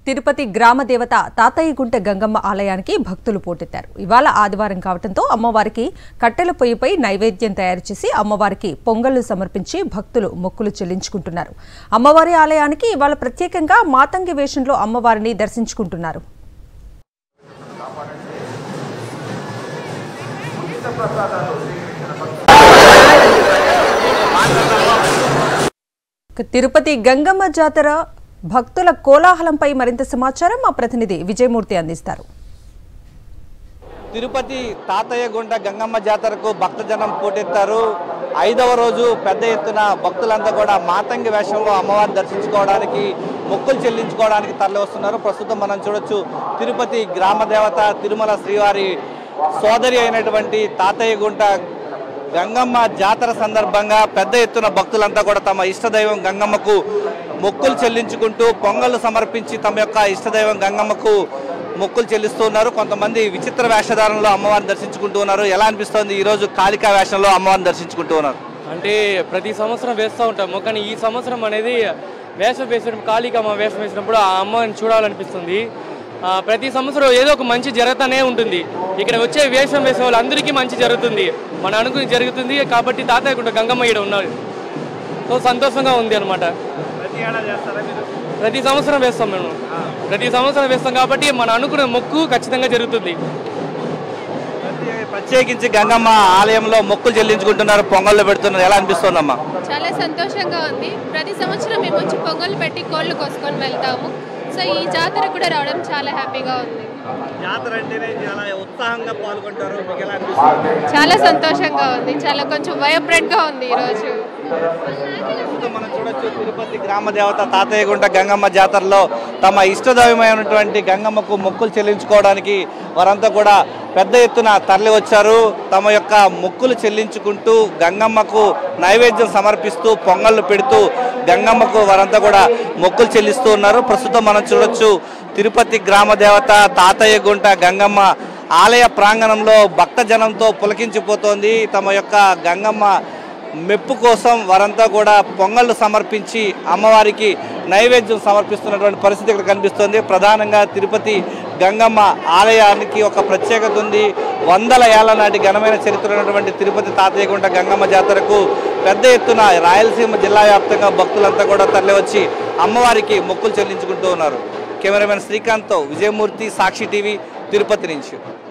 తిరుపతి గ్రామ దేవత తాతయ్యగుంట గంగమ్మ ఆలయానికి భక్తులు పోటెత్తారు ఇవాళ ఆదివారం కావడంతో అమ్మవారికి కట్టెల పొయ్యిపై నైవేద్యం తయారు చేసి అమ్మవారికి పొంగళ్లు సమర్పించి భక్తులు మొక్కులు చెల్లించుకుంటున్నారు అమ్మవారి ఆలయానికి ఇవాళ ప్రత్యేకంగా మాతంగి వేషంలో అమ్మవారిని దర్శించుకుంటున్నారు ఇక తిరుపతి గంగమ్మ జాతర భక్తుల కోలాహలంపై మరింత సమాచారం మా ప్రతినిధి విజయమూర్తి అందిస్తారు తిరుపతి తాతయ్య గుంట గంగమ్మ జాతరకు భక్తజనం పోటెత్తారు ఐదవ రోజు పెద్ద ఎత్తున భక్తులంతా కూడా మాతంగి వేషంలో అమ్మవారిని దర్శించుకోవడానికి మొక్కులు చెల్లించుకోవడానికి తరలి వస్తున్నారు ప్రస్తుతం మనం చూడొచ్చు తిరుపతి గ్రామ దేవత తిరుమల శ్రీవారి సోదరి అయినటువంటి తాతయ్య గుంట గంగమ్మ జాతర సందర్భంగా పెద్ద ఎత్తున భక్తులంతా కూడా తమ ఇష్టదైవం గంగమ్మకు మొక్కులు చెల్లించుకుంటూ పొంగళ్ళు సమర్పించి తమ యొక్క ఇష్టదైవం గంగమ్మకు మొక్కులు చెల్లిస్తూ ఉన్నారు కొంతమంది విచిత్ర వేషధారణలో అమ్మవారిని దర్శించుకుంటూ ఉన్నారు ఎలా అనిపిస్తోంది ఈ రోజు కాళికా వేషంలో అమ్మవారిని దర్శించుకుంటూ ఉన్నారు అంటే ప్రతి సంవత్సరం వేస్తూ ఉంటాము కానీ ఈ సంవత్సరం అనేది వేషం వేసినప్పుడు కాళికమ్మ వేషం వేసినప్పుడు ఆ అమ్మని చూడాలనిపిస్తుంది ఆ, ప్రతి సంవత్సరం ఏదో ఒక మంచి జరుగుతూనే ఉంటుంది ఇక్కడ వచ్చే వేషం వేసే వాళ్ళందరికీ మంచి జరుగుతుంది మన అనుకుని జరుగుతుంది కాబట్టి తాతయ్య కూడా గంగమ్మ ఇక్కడ ఉన్నారు సో సంతోషంగా ఉంది అనమాట ప్రతి సంవత్సరం వేస్తాం మేము ప్రతి సంవత్సరం వేస్తాం కాబట్టి మన అనుకున్న మొక్కు ఖచ్చితంగా జరుగుతుంది ప్రత్యేకించి గంగమ్మ ఆలయంలో మొక్కులు చెల్లించుకుంటున్నారు పొంగళ్ళు పెడుతున్నారు ఎలా అనిపిస్తోందమ్మా చాలా సంతోషంగా ఉంది ప్రతి సంవత్సరం మేము వచ్చి పొంగల్ పెట్టి కోళ్ళు కోసుకొని వెళ్తాము సో ఈ జాతర కూడా రావడం చాలా హ్యాపీగా ఉంది జాతర అంటేనే చాలా ఉత్సాహంగా పాల్గొంటారు మీకు ఎలా అనిపిస్తుంది చాలా సంతోషంగా ఉంది చాలా కొంచెం వైబ్రెంట్గా ఉంది ఈరోజు ప్రస్తుతం మనం చూడొచ్చు తిరుపతి గ్రామ దేవత తాతయ్యగుంట గంగమ్మ జాతరలో తమ ఇష్టదైవమైనటువంటి గంగమ్మకు మొక్కులు చెల్లించుకోవడానికి వారంతా కూడా పెద్ద ఎత్తున తరలి వచ్చారు తమ యొక్క మొక్కులు చెల్లించుకుంటూ గంగమ్మకు నైవేద్యం సమర్పిస్తూ పొంగళ్ళు పెడుతూ గంగమ్మకు వారంతా కూడా మొక్కులు చెల్లిస్తూ ఉన్నారు ప్రస్తుతం మనం చూడొచ్చు తిరుపతి గ్రామ దేవత తాతయ్యగుంట గంగమ్మ ఆలయ ప్రాంగణంలో భక్తజనంతో పులకించిపోతోంది తమ యొక్క గంగమ్మ మెప్పు కోసం వారంతా కూడా పొంగళ్ళు సమర్పించి అమ్మవారికి నైవేద్యం సమర్పిస్తున్నటువంటి పరిస్థితి ఇక్కడ కనిపిస్తుంది ప్రధానంగా తిరుపతి గంగమ్మ ఆలయానికి ఒక ప్రత్యేకత ఉంది వందల ఏళ్ల నాటి ఘనమైన చరిత్ర ఉన్నటువంటి తిరుపతి తాతయ్యగుంట గంగమ్మ జాతరకు పెద్ద ఎత్తున రాయలసీమ జిల్లా వ్యాప్తంగా భక్తులంతా కూడా తరలివచ్చి అమ్మవారికి మొక్కులు చెల్లించుకుంటూ ఉన్నారు కెమెరామెన్ శ్రీకాంత్తో విజయమూర్తి సాక్షి టీవీ తిరుపతి నుంచి